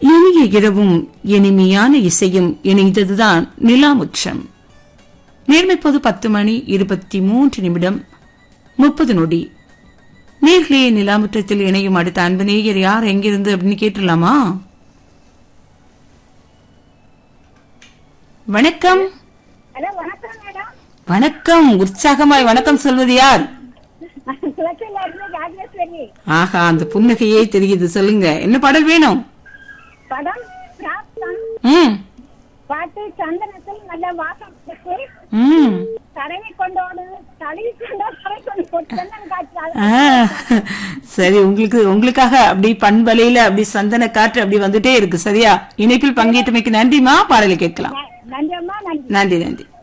இனிய இரவும் இனிமையான இசையும் இணைந்ததுதான் நிலாமுற்றம் நேர்மைப்போது பத்து மணி இருபத்தி மூன்று நிமிடம் முப்பது நொடி நேர்களே நிலாமுற்றத்தில் இணையும் அடுத்த அன்பு நேயர் யார் எங்கிருந்து அப்படின்னு கேட்டுடலாமா வணக்கம் ஹலோ வணக்கம் மேடம் வணக்கம் உற்சாகமாய் வணக்கம் சொல்வது யார் கிழக்கில் இருந்து ராஜேஸ்வரி ஆஹா அந்த புன்னகையே தெரியுது சொல்லுங்க என்ன பாடல் வேணும் படம் பிராப்தம் ம் பாட்டு சந்தனத்தில் நல்ல வாசம் இருக்கு ம் தடவி கொண்டோடு தழுவி கொண்டோ தடவி கொண்டு போட்டு சந்தன காய்ச்சி ஆ, சரி உங்களுக்கு உங்களுக்காக அப்படி பண்பலையில அப்படி சந்தன காற்று அப்படி வந்துட்டே இருக்கு சரியா இணைப்பில் பங்கேற்றமைக்கு நன்றிமா பாடலை கேட்கலாம் நன்றி அம்மா நன்றி நன்றி நன்றி